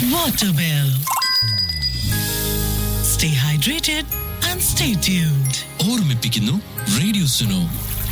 water bill. Stay hydrated and stay tuned. ഓർമ്മിപ്പിക്കുന്നു radio Suno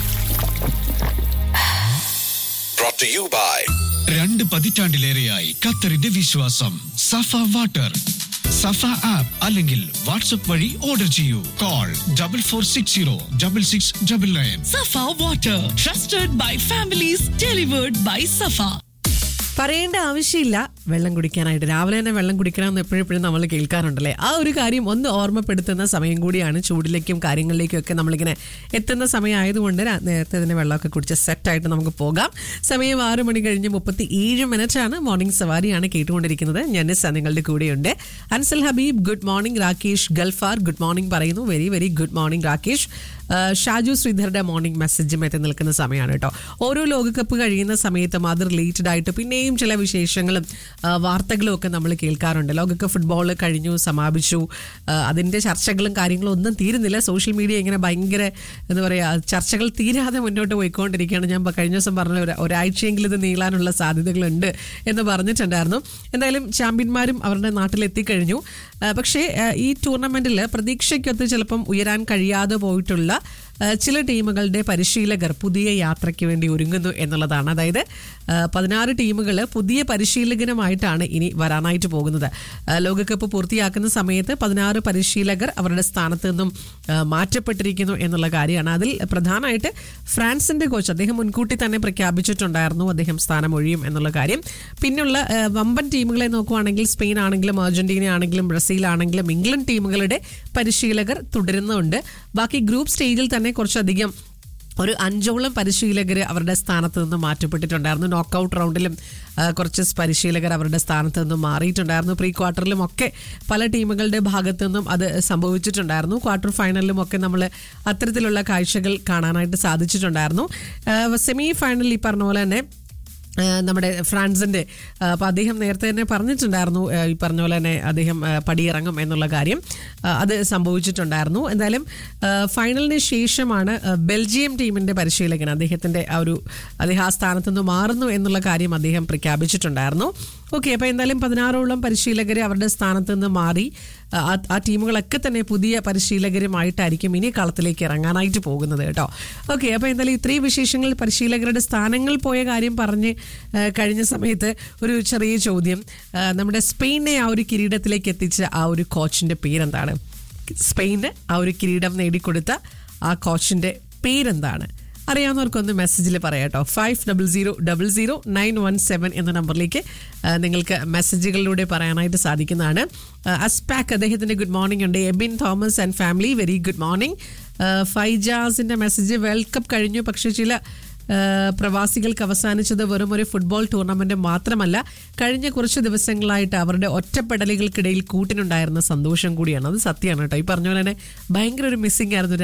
brought to you by രണ്ട് പതിറ്റാണ്ടിലേറെയായി ഖത്തറിന്റെ വിശ്വാസം സഫ വാട്ടർ സഫ ആപ്പ് അല്ലെങ്കിൽ വാട്സ്ആപ്പ് വഴി ഓർഡർ ചെയ്യൂ call double four six zero double six double nine Safa water, trusted by families, delivered by Safa. പറയേണ്ട ആവശ്യമില്ല വെള്ളം കുടിക്കാനായിട്ട് രാവിലെ തന്നെ വെള്ളം കുടിക്കണമെന്ന് എപ്പോഴെപ്പോഴും നമ്മൾ കേൾക്കാറുണ്ടല്ലേ ആ ഒരു കാര്യം ഒന്ന് ഓർമ്മപ്പെടുത്തുന്ന സമയം കൂടിയാണ് ചൂടിലേക്കും കാര്യങ്ങളിലേക്കും ഒക്കെ നമ്മളിങ്ങനെ എത്തുന്ന സമയമായതുകൊണ്ട് രാ- നേരത്തെ തന്നെ വെള്ളമൊക്കെ കുടിച്ച് സെറ്റായിട്ട് നമുക്ക് പോകാം സമയം ആറ് മണി കഴിഞ്ഞ് മുപ്പത്തി ഏഴ് മിനിറ്റാണ് മോർണിംഗ് സവാരിയാണ് കേട്ടുകൊണ്ടിരിക്കുന്നത് ഞാൻ നിങ്ങളുടെ കൂടെയുണ്ട് Ansal Habeeb good morning Rakesh Gulfar good morning പറയുന്നു very very good morning Rakesh ആ, ഷാജു ശ്രീധറുടെ മോർണിംഗ് മെസ്സേജും എത്തി നിൽക്കുന്ന സമയമാണ് കേട്ടോ ഓരോ ലോകകപ്പ് കഴിയുന്ന സമയത്തും അത് റിലേറ്റഡ് ആയിട്ട് പിന്നെയും ചില വിശേഷങ്ങളും ആ, വാർത്തകളും ഒക്കെ നമ്മൾ കേൾക്കാറുണ്ട് ലോകകപ്പ് ഫുട്ബോൾ കഴിഞ്ഞു സമാപിച്ചു ആ, അതിന്റെ ചർച്ചകളും കാര്യങ്ങളും ഒന്നും തീരുന്നില്ല സോഷ്യൽ മീഡിയ ഇങ്ങനെ ഭയങ്കര എന്താ പറയുക ചർച്ചകൾ തീരാതെ മുന്നോട്ട് പോയിക്കൊണ്ടിരിക്കുകയാണ് ഞാൻ പ- കഴിഞ്ഞ ദിവസം പറഞ്ഞ ഒരു ഒരാഴ്ചയെങ്കിലും ഇത് നീളാനുള്ള സാധ്യതകളുണ്ട് എന്ന് പറഞ്ഞിട്ടുണ്ടായിരുന്നു എന്തായാലും ചാമ്പ്യന്മാരും അവരുടെ നാട്ടിലെത്തിക്കഴിഞ്ഞു ആ, പക്ഷേ ആ, ഈ ടൂർണമെന്റിൽ പ്രതീക്ഷയ്ക്കൊത്ത് ചിലപ്പം ഉയരാൻ കഴിയാതെ പോയിട്ടുള്ള ആ, ചില ടീമുകളുടെ പരിശീലകർ പുതിയ യാത്രയ്ക്ക് വേണ്ടി ഒരുങ്ങുന്നു എന്നുള്ളതാണ് അതായത് ആ, പതിനാറ് ടീമുകൾ പുതിയ പരിശീലകനുമായിട്ടാണ് ഇനി വരാനായിട്ട് പോകുന്നത് ആ, ലോകകപ്പ് പൂർത്തിയാക്കുന്ന സമയത്ത് പതിനാറ് പരിശീലകർ അവരുടെ സ്ഥാനത്ത് നിന്നും ആ, മാറ്റപ്പെട്ടിരിക്കുന്നു എന്നുള്ള കാര്യമാണ് അതിൽ പ്രധാനമായിട്ട് ഫ്രാൻസിന്റെ കോച്ച് അദ്ദേഹം മുൻകൂട്ടി തന്നെ പ്രഖ്യാപിച്ചിട്ടുണ്ടായിരുന്നു അദ്ദേഹം സ്ഥാനം ഒഴിയും എന്നുള്ള കാര്യം പിന്നുള്ള ആ, വമ്പൻ ടീമുകളെ നോക്കുവാണെങ്കിൽ സ്പെയിൻ ആണെങ്കിലും അർജന്റീന ആണെങ്കിലും ബ്രസീൽ ആണെങ്കിലും ഇംഗ്ലണ്ട് ടീമുകളുടെ പരിശീലകർ തുടരുന്നുണ്ട് ബാക്കി ഗ്രൂപ്പ് സ്റ്റേജിൽ തന്നെ കുറച്ചധികം ഒരു അഞ്ചോളം പരിശീലകർ അവരുടെ സ്ഥാനത്ത് നിന്ന് മാറ്റപ്പെട്ടിട്ടുണ്ടായിരുന്നു നോക്കൌട്ട് റൗണ്ടിലും ആ, കുറച്ച് പരിശീലകർ അവരുടെ സ്ഥാനത്ത് നിന്നും മാറിയിട്ടുണ്ടായിരുന്നു പ്രീ ക്വാർട്ടറിലും ഒക്കെ പല ടീമുകളുടെ ഭാഗത്തു നിന്നും അത് സംഭവിച്ചിട്ടുണ്ടായിരുന്നു ക്വാർട്ടർ ഫൈനലിലും ഒക്കെ നമ്മൾ അത്തരത്തിലുള്ള കാഴ്ചകൾ കാണാനായിട്ട് സാധിച്ചിട്ടുണ്ടായിരുന്നു സെമി ഫൈനലിൽ ഈ പറഞ്ഞ പോലെ തന്നെ ആ, നമ്മുടെ ഫ്രാൻസിന്റെ ആ, അപ്പൊ അദ്ദേഹം നേരത്തെ തന്നെ പറഞ്ഞിട്ടുണ്ടായിരുന്നു ആ, ഈ പറഞ്ഞ പോലെ തന്നെ അദ്ദേഹം ആ, പടിയിറങ്ങും എന്നുള്ള കാര്യം ആ, അത് സംഭവിച്ചിട്ടുണ്ടായിരുന്നു എന്തായാലും ആ, ഫൈനലിന് ശേഷമാണ് ആ, ബെൽജിയം ടീമിന്റെ പരിശീലകൻ അദ്ദേഹത്തിന്റെ ആ ഒരു അദ്ദേഹം ആ സ്ഥാനത്ത് നിന്ന് മാറുന്നു എന്നുള്ള കാര്യം അദ്ദേഹം പ്രഖ്യാപിച്ചിട്ടുണ്ടായിരുന്നു ഓക്കെ അപ്പൊ എന്തായാലും പതിനാറോളം പരിശീലകർ അവരുടെ സ്ഥാനത്ത് നിന്ന് മാറി ആ, ആ ടീമുകളൊക്കെ തന്നെ പുതിയ പരിശീലകരുമായിട്ടായിരിക്കും ഇനി കളത്തിലേക്ക് ഇറങ്ങാനായിട്ട് പോകുന്നത് കേട്ടോ ഓക്കെ അപ്പൊ എന്തായാലും ഇത്രയും വിശേഷങ്ങൾ പരിശീലകരുടെ സ്ഥാനങ്ങൾ പോയ കാര്യം പറഞ്ഞ് ആ, കഴിഞ്ഞ സമയത്ത് ഒരു ചെറിയ ചോദ്യം ആ, നമ്മുടെ സ്പെയിനെ ആ ഒരു കിരീടത്തിലേക്ക് എത്തിച്ച ആ ഒരു കോച്ചിന്റെ പേരെന്താണ് സ്പെയിന് ആ ഒരു കിരീടം നേടിക്കൊടുത്ത ആ കോച്ചിന്റെ പേരെന്താണ് അറിയാവുന്നവർക്കൊന്ന് മെസ്സേജിൽ പറയാട്ടോ five double zero double zero nine one seven എന്ന നമ്പറിലേക്ക് ആ, നിങ്ങൾക്ക് മെസ്സേജുകളിലൂടെ പറയാനായിട്ട് സാധിക്കുന്നതാണ് ആ, അസ്പാക്ക് അദ്ദേഹത്തിന്റെ ഗുഡ് മോർണിംഗ് ഉണ്ട് Ebin Thomas and family very good morning ഫൈജാസിന്റെ മെസ്സേജ് വേൾഡ് കപ്പ് കഴിഞ്ഞു പക്ഷേ ചില ആ, പ്രവാസികൾക്ക് അവസാനിച്ചത് വെറും ഒരു ഫുട്ബോൾ ടൂർണമെന്റ് മാത്രമല്ല കഴിഞ്ഞ കുറച്ച് ദിവസങ്ങളായിട്ട് അവരുടെ ഒറ്റപ്പെടലുകൾക്കിടയിൽ കൂട്ടിനുണ്ടായിരുന്ന സന്തോഷം കൂടിയാണ് അത് സത്യമാണ് കേട്ടോ ഈ പറഞ്ഞ പോലെ തന്നെ ഭയങ്കര ഒരു മിസ്സിംഗ് ആയിരുന്നു